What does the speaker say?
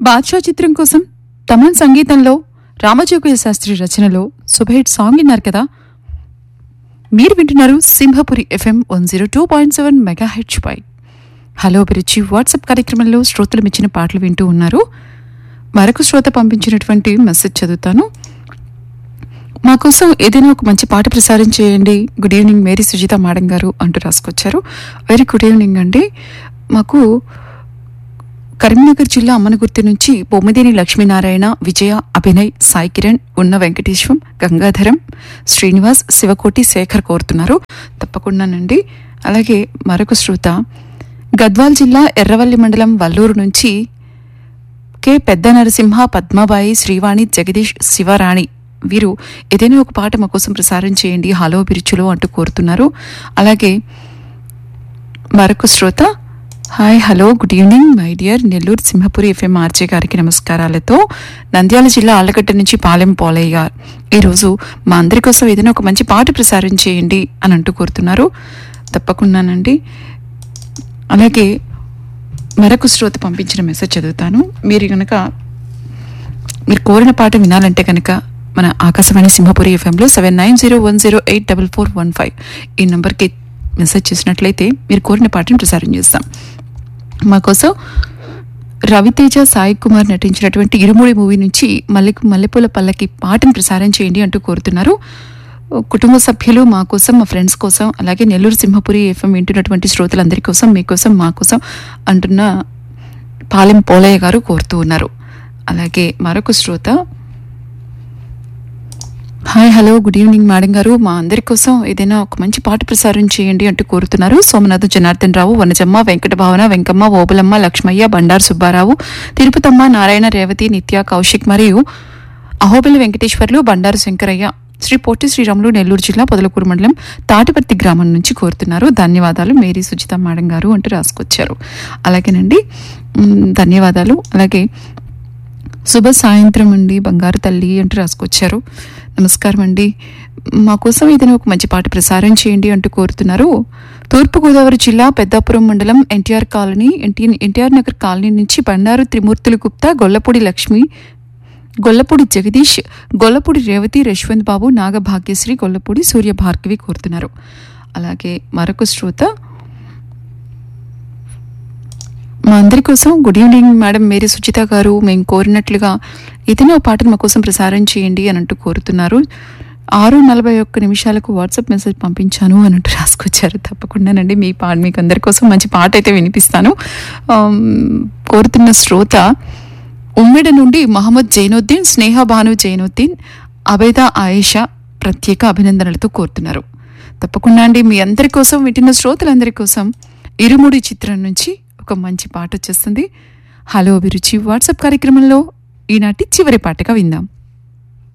బాద్షా చిత్రం కోసం తమన్ సంగీతంలో రామజోగయ్య శాస్త్రి రచనలో సుభైట్ సాంగ్ విన్నారు కదా మీరు వింటున్నారు Simhapuri FM one zero two point seven mega హెచ్ పై హలో అభిరుచి వాట్సాప్ కార్యక్రమంలో శ్రోతలు మెచ్చిన పాటలు వింటూ ఉన్నారు మరొక శ్రోత పంపించినటువంటి మెసేజ్ చదువుతాను మా కోసం ఏదైనా ఒక మంచి పాట ప్రసారం చేయండి good evening Mary Sujitha madam గారు అంటూ రాసుకొచ్చారు వెరీ గుడ్ ఈవినింగ్ అండి మాకు కరీంనగర్ జిల్లా అమ్మనగుర్తి నుంచి బొమ్మిదేని లక్ష్మీనారాయణ విజయ అభినయ్ సాయి కిరణ్ ఉన్న వెంకటేశ్వం గంగాధరం శ్రీనివాస్ శివకోటి శేఖర్ కోరుతున్నారు తప్పకుండానండి అలాగే మరొక శ్రోత గద్వాల్ జిల్లా ఎర్రవల్లి మండలం వల్లూరు నుంచి కె పెద్ద నరసింహ పద్మాబాయి శ్రీవాణి జగదీష్ శివరాణి వీరు ఏదైనా ఒక పాట మా కోసం ప్రసారం చేయండి హలో బిరుచులో అంటూ కోరుతున్నారు అలాగే మరొక శ్రోత hi hello good evening my dear Nellore Simhapuri FM RJ గారికి నమస్కారాలతో నంద్యాల జిల్లా ఆళ్ళగడ్డ నుంచి పాలెం పోలయ్య గారు ఈరోజు మా అందరి కోసం ఏదైనా ఒక మంచి పాట ప్రసారం చేయండి అని అంటూ కోరుతున్నారు తప్పకుండానండి అలాగే మరొక శ్రోత పంపించిన మెసేజ్ చదువుతాను మీరు కనుక మీరు కోరిన పాట వినాలంటే కనుక మన ఆకాశవాణి సింహపురి ఎఫ్ఎంలో seven nine zero one zero eight double four one five ఈ నెంబర్కి మెసేజ్ చేసినట్లయితే మీరు కోరిన పాటను ప్రసారం చేస్తాం మా కోసం రవితేజ సాయి కుమార్ నటించినటువంటి ఇరుముడి మూవీ నుంచి మల్లెకు మల్లెపూల పల్లకి పాటను ప్రసారం చేయండి అంటూ కోరుతున్నారు కుటుంబ సభ్యులు మా కోసం మా ఫ్రెండ్స్ కోసం అలాగే నెల్లూరు సింహపురి ఎఫ్ఎం వింటున్నటువంటి శ్రోతలందరి కోసం మీకోసం మా కోసం అంటున్న పాలెం పోలయ్య గారు కోరుతూ ఉన్నారు అలాగే మరొక శ్రోత hi hello good evening madam గారు మా అందరి కోసం ఏదైనా ఒక మంచి పాట ప్రసారం చేయండి అంటూ కోరుతున్నారు సోమనాథ్ జనార్దన్ రావు వనజమ్మ వెంకట భావన వెంకమ్మ ఓబులమ్మ లక్ష్మయ్య బండారు సుబ్బారావు తిరుపతమ్మ నారాయణ రేవతి నిత్య కౌశిక్ మరియు అహోబిల్ వెంకటేశ్వర్లు బండారు శంకరయ్య శ్రీ పొట్టి శ్రీరాములు నెల్లూరు జిల్లా పొదలకూరు మండలం తాటిపర్తి గ్రామం నుంచి కోరుతున్నారు ధన్యవాదాలు మేరీ సుజిత మేడం గారు అంటూ రాసుకొచ్చారు అలాగేనండి మ్, ధన్యవాదాలు అలాగే శుభ సాయంత్రం అండి బంగారు తల్లి అంటూ రాసుకొచ్చారు నమస్కారం అండి మా కోసం ఏదైనా ఒక మంచి పాట ప్రసారం చేయండి అంటూ కోరుతున్నారు తూర్పుగోదావరి జిల్లా పెద్దాపురం మండలం NTR colony NT NTR Nagar colony నుంచి బండారు త్రిమూర్తులు గుప్తా గొల్లపూడి లక్ష్మి గొల్లపూడి జగదీష్ గొల్లపూడి రేవతి యశ్వంత్ బాబు నాగభాగ్యశ్రీ గొల్లపూడి సూర్య భార్గవి కోరుతున్నారు అలాగే మరొక శ్రోత మా అందరి కోసం good evening madam Mary Suchitha గారు మేము కోరినట్లుగా ఏదైనా ఒక పాటను మా కోసం ప్రసారం చేయండి అని అంటూ కోరుతున్నారు ఆరు నలభై ఒక్క నిమిషాలకు వాట్సాప్ మెసేజ్ పంపించాను అని అంటూ రాసుకొచ్చారు తప్పకుండానండి మీ పాట మీకు అందరి కోసం మంచి పాట అయితే వినిపిస్తాను ఆమ్, కోరుతున్న శ్రోత ఉమ్మెడ నుండి మహమ్మద్ జైనుద్దీన్ స్నేహ భాను జైనుద్దీన్ అబేదా ఆయేషా ప్రత్యేక అభినందనలతో కోరుతున్నారు తప్పకుండా అండి మీ అందరి కోసం వింటున్న శ్రోతలందరి కోసం ఇరుముడి చిత్రం నుంచి ఒక మంచి పాట వచ్చేస్తుంది హలో అభిరుచి వాట్సాప్ కార్యక్రమంలో ఈనాటి చివరి పాటగా విందాం